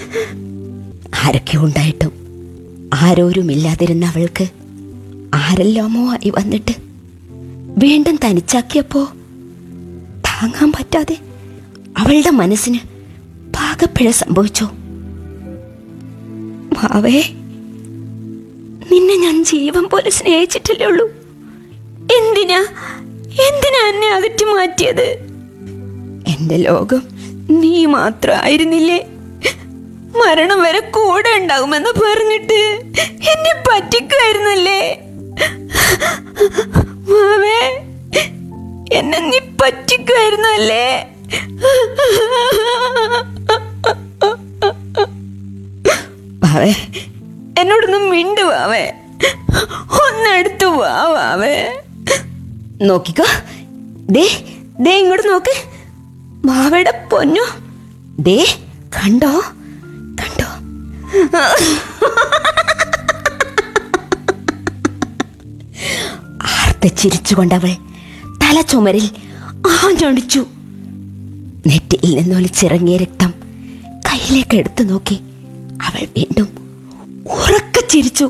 ആരൊക്കെ ഉണ്ടായിട്ടും ആരോരുമില്ലാതിരുന്ന അവൾക്ക് ആരെല്ലാമോ ആയി വന്നിട്ട് വീണ്ടും തനിച്ചാക്കിയപ്പോ താങ്ങാൻ പറ്റാതെ അവളുടെ മനസ്സിന് പാകപ്പിഴ സംഭവിച്ചോ ഭാവേ നിന്നെ ഞാൻ ജീവൻ പോലെ സ്നേഹിച്ചിട്ടല്ലേ ഉള്ളൂ എന്തിനാ എന്തിനാ എന്നെ അകറ്റി മാറ്റിയത് എന്റെ ലോകം നീ മാത്രമായിരുന്നില്ലേ മരണം വരെ കൂടെ ഉണ്ടാകുമെന്ന് പറഞ്ഞിട്ട് എന്നെ പറ്റിക്കുമായിരുന്നല്ലേ മാവേ എന്നെ നീ പറ്റിക്കുമായിരുന്നല്ലേ വാവേ എന്നോടൊന്നും മിണ്ടു വാവേ ഒന്നെടുത്തു വാ വാവേ നോക്കിക്കോ ദേ ദേ ഇങ്ങോട്ട് നോക്ക് മാവയുടെ പൊന്നു ദേ കണ്ടോ കണ്ടോ ആർത്തച്ചിരിച്ചുകൊണ്ടവൾ തല ചുമരിൽ ആഞ്ഞൊടിച്ചു നെറ്റിയിൽ നിന്നൊലിച്ചിറങ്ങിയ രക്തം കയ്യിലേക്ക് എടുത്തു നോക്കി അവൾ വീണ്ടും ഉറക്കെ ചിരിച്ചു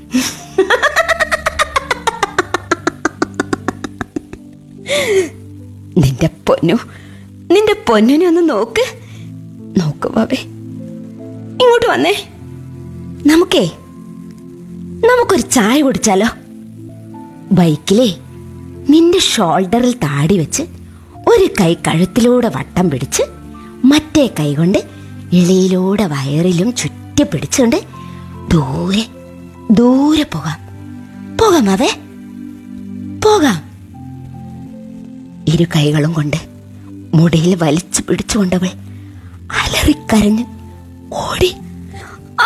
നിന്റെ പൊന്നു നിന്റെ പൊന്നിനെ ഒന്ന് നോക്ക് നോക്ക് ബാബേ ഇങ്ങോട്ട് വന്നേ നമുക്കേ നമുക്കൊരു ചായ കുടിച്ചാലോ ബൈക്കിലേ നിന്റെ ഷോൾഡറിൽ താടി വെച്ച് ഒരു കൈ കഴുത്തിലൂടെ വട്ടം പിടിച്ച് മറ്റേ കൈ കൊണ്ട് ഇളയിലൂടെ വയറിലും ചുറ്റി പിടിച്ചുകൊണ്ട് ദൂരെ ദൂരെ പോകാം പോകാം അവേ പോകാം ഇരു കൈകളും കൊണ്ട് മുടിയിൽ വലിച്ചു പിടിച്ചുകൊണ്ടവൾ അലറിക്കരഞ്ഞ് ഓടി ആ!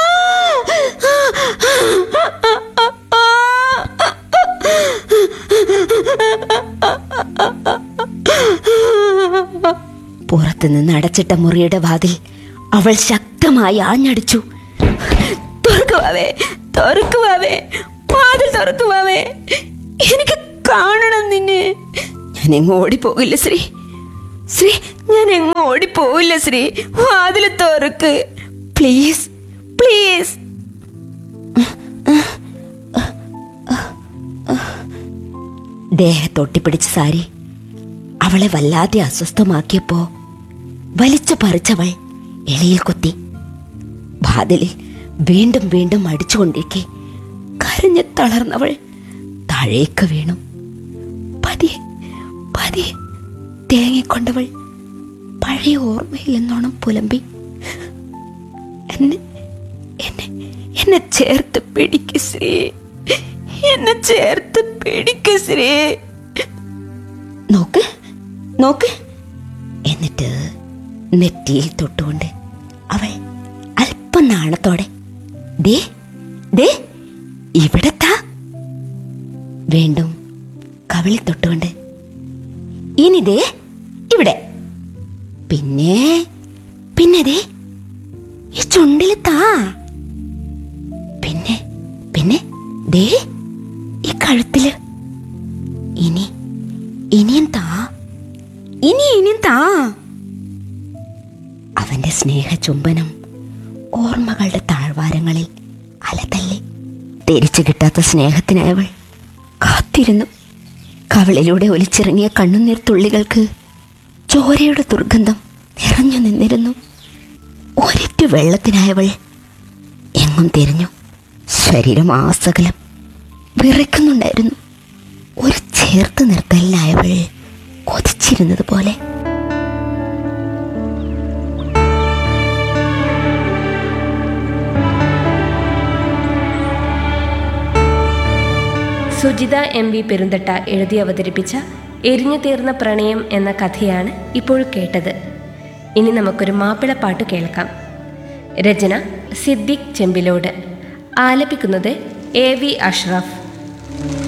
പുറത്തുനിന്ന് അടച്ചിട്ട മുറിയുടെ വാതിൽ അവൾ ശക്തമായി ആഞ്ഞടിച്ചു തുറക്കുവാവേ തുറക്കുവാവേ വാതിൽ തുറക്കുവാവേ എനിക്ക് കാണണം നിന്നെ ഞാൻ എങ്ങും ഓടിപ്പോകില്ല ശ്രീ ശ്രീ ഞാൻ എങ്ങും ഓടിപ്പോവില്ല ശ്രീ വാതിൽ തുറക്ക് പ്ലീസ് പ്ലീസ് ദേഹത്തൊട്ടിപ്പിടിച്ച സാരി അവളെ വല്ലാതെ അസ്വസ്ഥമാക്കിയപ്പോ വലിച്ചു പറിച്ചവൾ എളിയിൽ കുത്തി വാതിലിൽ വീണ്ടും വീണ്ടും അടിച്ചുകൊണ്ടിരിക്കെ കരഞ്ഞു തളർന്നവൾ താഴേക്ക് വീണു പതിയെ പതിയെ തേങ്ങിക്കൊണ്ടവൾ പഴയ ഓർമ്മയിൽ എന്നോണം പുലമ്പി എന്നെ എന്നെ എന്നെ ചേർത്ത് പിടിക്ക് ശ്രീ എന്നെ ചേർത്ത് പിടിക്ക് ശ്രീ നോക്ക് നോക്ക് എന്നിട്ട് നെറ്റിയിൽ തൊട്ടുകൊണ്ട് അവൾ അല്പം നാണത്തോടെ ദേ ദേ ഇവിടത്താ വീണ്ടും കവിളിൽ തൊട്ടുകൊണ്ട് ഇനി ദേ ഇവിടെ പിന്നെ പിന്നെ ദേ ഈ ചുണ്ടിൽ താ പിന്നെ പിന്നെ ദേ ഈ കഴുത്തില് ഇനി ഇനിയും താ ഇനി ഇനിയും താ അവന്റെ സ്നേഹ ചുംബനം ഓർമ്മകളുടെ താഴ്വാരങ്ങളിൽ അലതല്ലി തിരിച്ചു കിട്ടാത്ത സ്നേഹത്തിനായവൾ കാത്തിരുന്നു കവളിലൂടെ ഒലിച്ചിറങ്ങിയ കണ്ണുനീർ തുള്ളികൾക്ക് ചോരയുടെ ദുർഗന്ധം നിറഞ്ഞു നിന്നിരുന്നു ഒരിറ്റു വെള്ളത്തിനായവൾ എങ്ങും തിരിഞ്ഞു ശരീരം ആസകലം വിറയ്ക്കുന്നുണ്ടായിരുന്നു ഒരു ചേർത്ത് നിർത്തലിനായവൾ കൊതിച്ചിരുന്നത് പോലെ സുജിത എം വി പെരുന്തട്ട എഴുതി അവതരിപ്പിച്ച എരിഞ്ഞു തീർന്ന പ്രണയം എന്ന കഥയാണ് ഇപ്പോൾ കേട്ടത് ഇനി നമുക്കൊരു മാപ്പിളപ്പാട്ട് കേൾക്കാം രചന സിദ്ദിഖ് ചെമ്പിലോട് ആലപിക്കുന്നത് എ വി അഷ്റഫ്